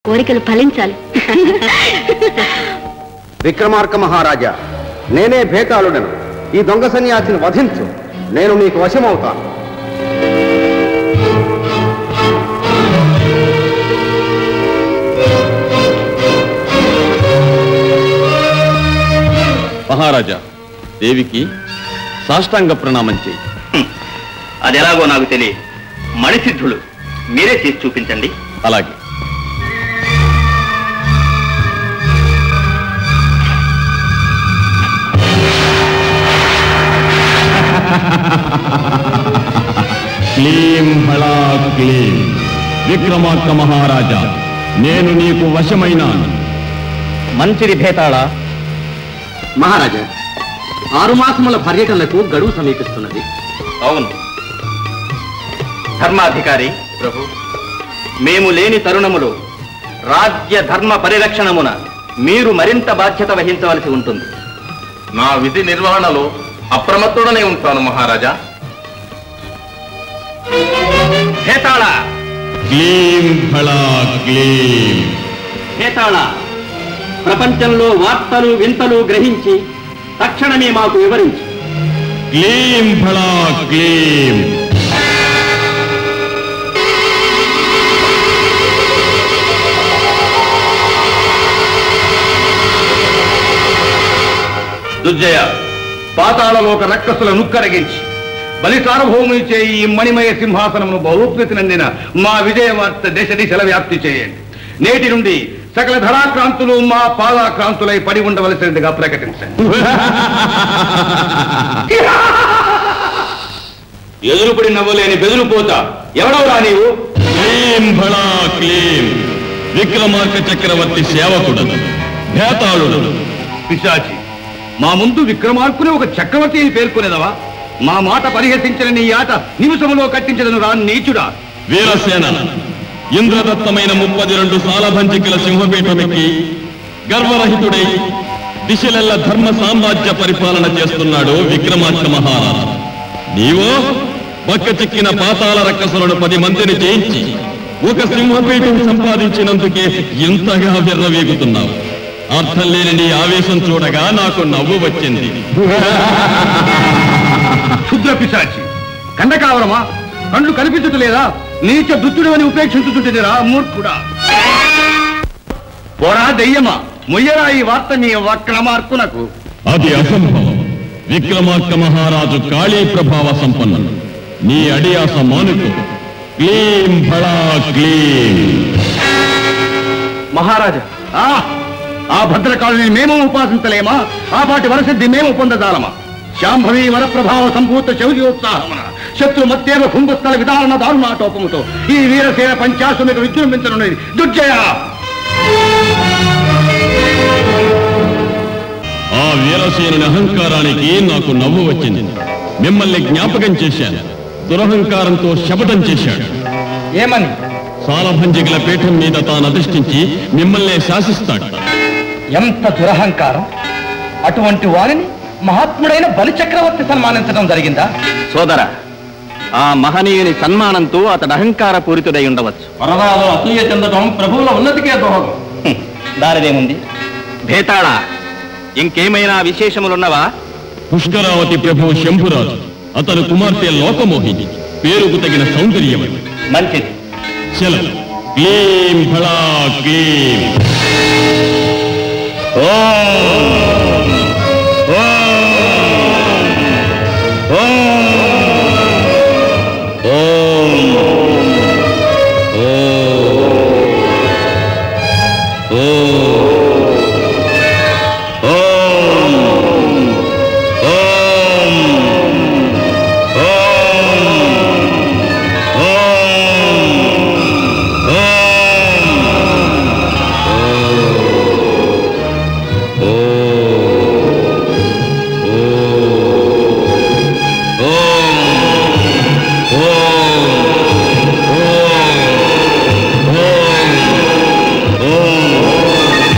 కోరికలు ఫలించాలి విక్రమార్క మహారాజా నేనే భేతాళుడను ఈ దొంగ సన్యాసిని వధించు నేను నీకు వశమవుతాను మహారాజా దేవికి సాష్టాంగ ప్రణామం చేయి అది ఎలాగో నాకు తెలియదు మణిసిద్ధులు మీరే చేసి చూపించండి అలాగే క్లీం బళా క్లీం విక్రమార్క మహారాజా నేను నీకు వశమైనాను మంచిది భేతాళ మహారాజా ఆరు మాసముల పర్యటనలకు గడువు సమీపిస్తున్నది అవును ధర్మాధికారి ప్రభు మేము లేని తరుణములో రాజ్య ధర్మ పరిరక్షణమున మీరు మరింత బాధ్యత వహించవలసి ఉంటుంది నా విధి నిర్వహణలో అప్రమత్తుడనే ఉంటాను మహారాజా భేతాళ క్లీం బళా క్లీం భేతాళ ప్రపంచంలో వార్తలు వింతలు గ్రహించి తక్షణమే మాకు వివరించు క్లీం బళా క్లీం దుర్జయ పాతాళలోక రక్కసుల నుక్కరగించి బలి సార్వభౌముని చేయి ఈ మణిమయ సింహాసనమును బహుప్రతి నందిన మా విజయ వార్త దేశ దిశల వ్యాప్తి చేయండి నేటి నుండి సకల ధరాక్రాంతులు మా పాదాక్రాంతులై పడి ఉండవలసినదిగా ప్రకటించండి ఎదురుపడి నవ్వలేని బెదురుపోతా ఎవడవురా నీవు క్లీం బళా క్లీం విక్రమార్క చక్రవర్తి సేవకుడు భేతాళుడు పిశాచి మా ముందు విక్రమార్కుని ఒక చక్రవర్తి అని పేర్కొనేదవా మా మాట పరిహసించిన నీ ఆట నిమిషములో కట్టించదను రా నీచుడా వీరసేన ఇంద్రదత్తమైన ముప్పది రెండు సాలభంజికల సింహపీఠమెక్కి గర్వరహితుడై దిశలెల్ల ధర్మ సామ్రాజ్య పరిపాలన చేస్తున్నాడు విక్రమార్క మహారాజు నీవో పక్క చిక్కిన పాతాల రక్కసులను పది మందిని చేయించి ఒక సింహపీఠం సంపాదించినందుకే ఇంతగా విర్రవీగుతున్నావు అర్థం లేని నీ ఆవేశం చూడగా నాకు నవ్వు వచ్చింది క్షుద్ర పిశాచి కండకావరమా కళ్ళు కనిపించట్లేదా నీచ దుత్తుడు అని ఉపేక్షించుతుంటేరా మూర్ఖుడా పోరా దెయ్యమా మొయ్యరా ఈ వార్త మీ వక్రమార్కునకు అది అసంభవం విక్రమార్క మహారాజు కాళీ ప్రభావ సంపన్నుడు నీ అడియాస మానుకు క్లీం బళా క్లీం మహారాజా ఆ ఆ భద్రకాళిని మేము ఉపాసించలేమా ఆ పాటి వరసిద్ధి మేము పొందజాలమా శాంభవి వరప్రభావ సంభూత శౌర్యోత్సాహమున శత్రు మత్తేవ కుంభస్థల విధాన దారుణాటోపముతో ఈ వీరసేన పంచాశుమిక విజృంభించనున్నది దుర్జయ ఆ వీరసేనుని అహంకారానికి నాకు నవ్వు వచ్చింది మిమ్మల్ని జ్ఞాపకం చేశాను దురహంకారంతో శపథం చేశాడు ఏమని సాలభంజికల పీఠం మీద తాను అధిష్ఠించి మిమ్మల్నే శాసిస్తాడు ఎంత దురహంకారం అటువంటి వారిని మహాత్ముడైన బలిచక్రవర్తి సన్మానించడం జరిగిందా సోదర ఆ మహనీయుని సన్మానంతో అతడు అహంకార పూరితుడై ఉండవచ్చు వరదాలో అసూయ చెందడం ప్రభువుల ఉన్నతికే దోహదం దారిదేముంది భేతాళ ఇంకేమైనా విశేషములున్నవా పుష్కరావతి ప్రభు శంభురాజు అతను కుమార్తె లోకమోహిని పేరుకు తగిన సౌందర్యమని మంచిది చలం క్లీం ఫళా క్లీం ఓం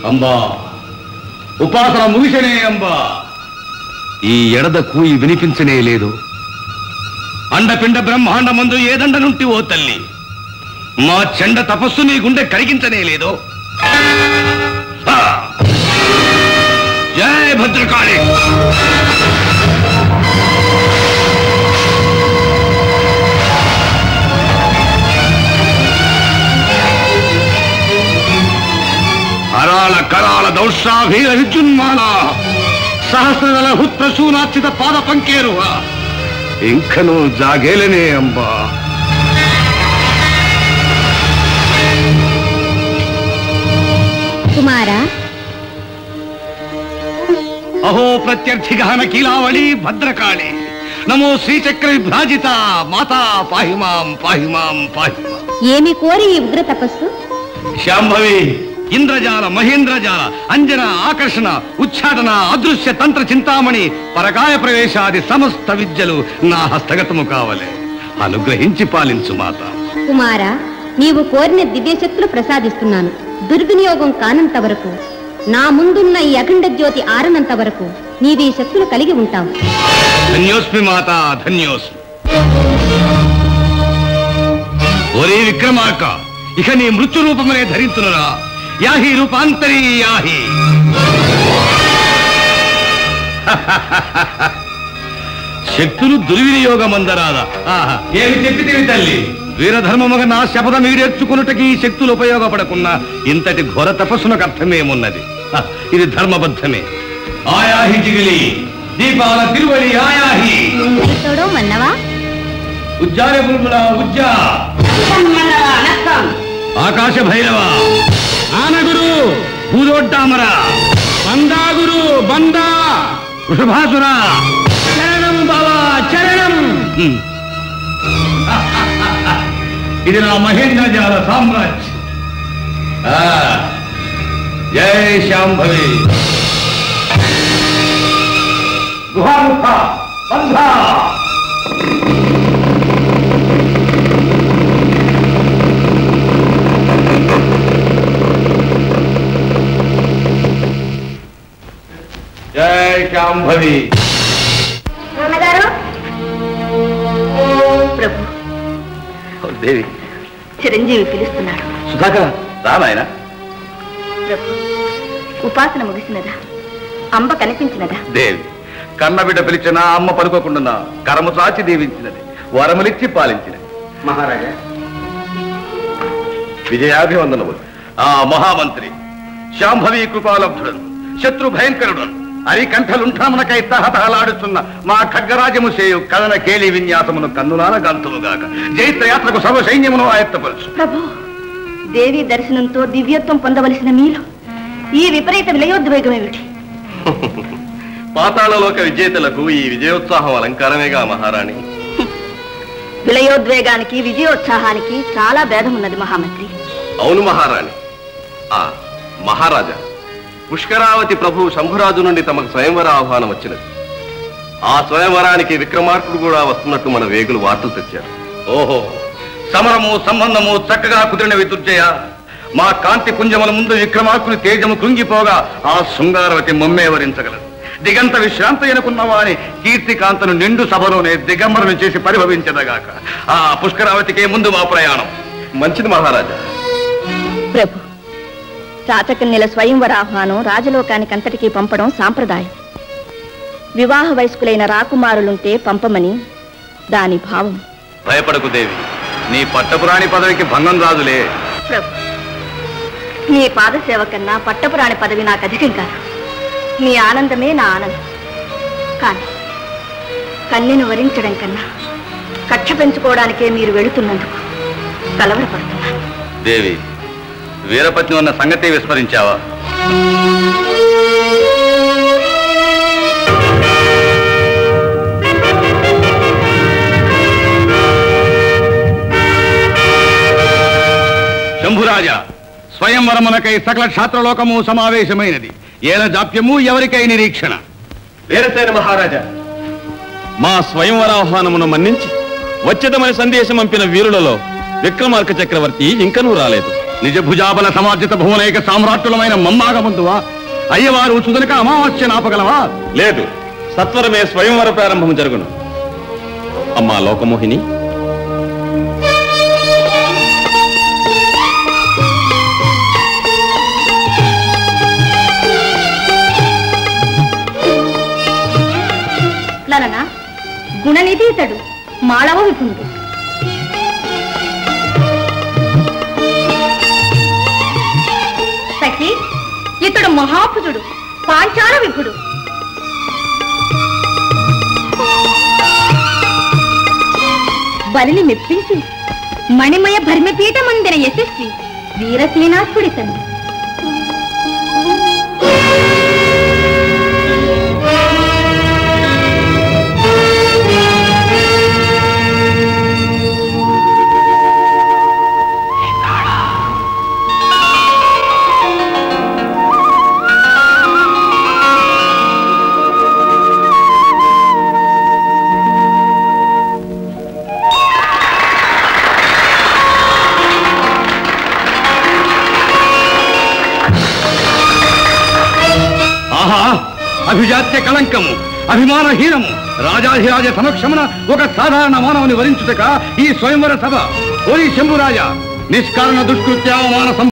అంబా ఉపాసన ముగిసనే అంబా ఈ ఎడద కూయి వినిపించనే లేదు అండపిండ బ్రహ్మాండ మందు ఏదండ నుండి ఓ తల్లి మా చెండ తపస్సు నీ గుండె కరిగించనే లేదు ఆ! జై భద్రకాళి హరాల కరాల దౌషాభీర విద్యున్మాల సహస్రదల హుత్రశూనార్చిత పాద పంకేరువ ఇంకను జాగేలనే అంబా కుమారా అహో ప్రత్యర్థి గహన కీలావళి భద్రకాళి నమో శ్రీచక్ర విభ్రాజిత మాతా పాహిమాం పాహిమాం పాహిమాం ఏమి కోరి ఈ ఉగ్ర తపస్సు శాంభవి ఇంద్రజాల మహేంద్రజాల అంజన ఆకర్షణ ఉచ్చాటన అదృశ్య తంత్ర చింతామణి పరకాయ ప్రవేశాది సమస్త విద్యలు నా హస్తగతము కావలే అనుగ్రహించి పాలించు మాత కుమారా నీవు కోరిన దివ్యశక్తులు ప్రసాదిస్తున్నాను దుర్వినియోగం కానంత వరకు నా ముందున్న ఈ అఖండ జ్యోతి ఆరనంత వరకు నీవీ శక్తులు కలిగి ఉంటావు ధన్యోస్మి మాత ధన్యోస్మి ఒరే విక్రమార్క ఇక నీ మృత్యు రూపమనే ధరించునురా యాహి రూపాంతరి యాహి శక్తులు దుర్వినియోగమందరాదా ఆహా, ఏమి చెప్పితివి తల్లి వీరధర్మముగా నా శపథం ఈడేర్చుకున్నటకి ఈ శక్తులు ఉపయోగపడకున్నా ఇంతటి ఘోర తపస్సునకు అర్థమేమున్నది హ, ఇది ధర్మబద్ధమే ఆయాహి జిగిలి దీపాల తిరువడి ఆయాహి తోడో మన్నవా ఉజ్జాల బుల్బుల ఉజ్జా ఆకాశ భైరవ ఆనగురు భూదోడ్డామర బందాగురు బందా వృషభాసుర చరణం బావా చరణం ఇది నా మహేంద్రజాల సామ్రాజ్యం ఆ, జై శాంభవి గుహాముఖ బంధా జై శాంభవి నాన్నగారు ప్రభు దేవి చిరంజీవి పిలుస్తున్నాడు సుధాకర్ రామాయణ ప్రభు ఉపాసన ముగిసినదా అంబ కనిపించినదా దేవి కన్నబిడ్డ పిలిచిన అమ్మ పలుకోకుండా కరము చాచి దీవించినది వరములిచ్చి పాలించినది మహారాజా విజయాభివందనములు ఆ మహామంత్రి శాంభవి కృపాలబ్ధుడు శత్రు భయంకరుడు అరికంఠలుంఠనమునకై తహతహలాడుతున్న మా ఖడ్గరాజము చేయు కథన కేలి విన్యాసమును కన్నులాల గంతుముగాక జైత్రయాత్రకు సర్వ సైన్యమును ఆయత్తపరచు ప్రభు దేవి దర్శనంతో దివ్యత్వం పొందవలసిన మీలో ఈ విపరీత విలయోద్వేగమేమిటి పాతాళలోక విజేతలకు ఈ విజయోత్సాహం అలంకారమేగా మహారాణి విలయోద్వేగానికి విజయోత్సాహానికి చాలా భేదం ఉన్నది మహామంత్రి అవును మహారాణి ఆ మహారాజా పుష్కరావతి ప్రభు శంభురాజు నుండి తమకు స్వయంవర ఆహ్వానం వచ్చినది ఆ స్వయంవరానికి విక్రమార్కుడు కూడా వస్తున్నట్టు మన వేగులు వార్తలు తెచ్చారు ఓహో సమరము సంబంధము చక్కగా కుదిరిన వితుర్జయ మా కాంతి పుంజముల ముందు విక్రమార్కుని తేజము కృంగిపోగా ఆ శృంగారవతి మొమ్మే వరించగలదు దిగంత విశ్రాంతి ఎనుకున్న వారి కీర్తికాంతను నిండు సభలోనే దిగంబరం చేసి పరిభవించదగాక ఆ పుష్కరావతికే ముందు మా ప్రయాణం మంచిది మహారాజా ప్రభు రాచకన్యల స్వయంవర ఆహ్వానం రాజలోకానికి అంతటికీ పంపడం సాంప్రదాయం వివాహ వయస్కులైన రాకుమారులుంటే పంపమని దాని భావం భయపడకు దేవి నీ పట్టపురాణి పదవికి భంగం రాదులే ప్రభు నీ పాదసేవ కన్నా పట్టపురాణి పదవి నాకు అధికం కాదు నీ ఆనందమే నా ఆనందం కానీ కన్నెను వరించడం కన్నా కక్ష పెంచుకోవడానికే మీరు వెళుతున్నందుకు కలవరపడుతున్నాను దేవి వీరపత్ని ఉన్న సంగతి విస్మరించావా శంభురాజా స్వయంవరమునకై సకల క్షాత్రలోకము సమావేశమైనది ఏల జాప్యము ఎవరికై నిరీక్షణ వీరసేన మహారాజా మా స్వయంవరాహ్వానమును మన్నించి వచ్చేదమని సందేశం పంపిన వీరులలో విక్రమార్క చక్రవర్తి ఇంకనూ రాలేదు నిజ భుజాబల సమార్జిత భువనైక సామ్రాట్టులమైన మమ్మాగమందువా అయ్యవారు చుదనక అమావాస్య నాపగలవా లేదు సత్వరమే స్వయంవర ప్రారంభం జరుగును అమ్మా లోకమోహిని లలన గుణనిధి ఇతడు మాళవ విపుణుడు సఖి ఇతడు మహాపుజుడు పాంచాల విపుడు బలిని మెప్పించి మణిమయ భర్మపీఠమందిన యశస్వి వీరసేనాథుడితను ఆహా అభిజాత్య కళంకము అభిమానహీనము రాజాధిరాజ సమక్షమున ఒక సాధారణ మానవుని వరించుటక ఈ స్వయంవర సభ ఓరి శంభురాజా నిష్కారణ దుష్కృత్యావమాన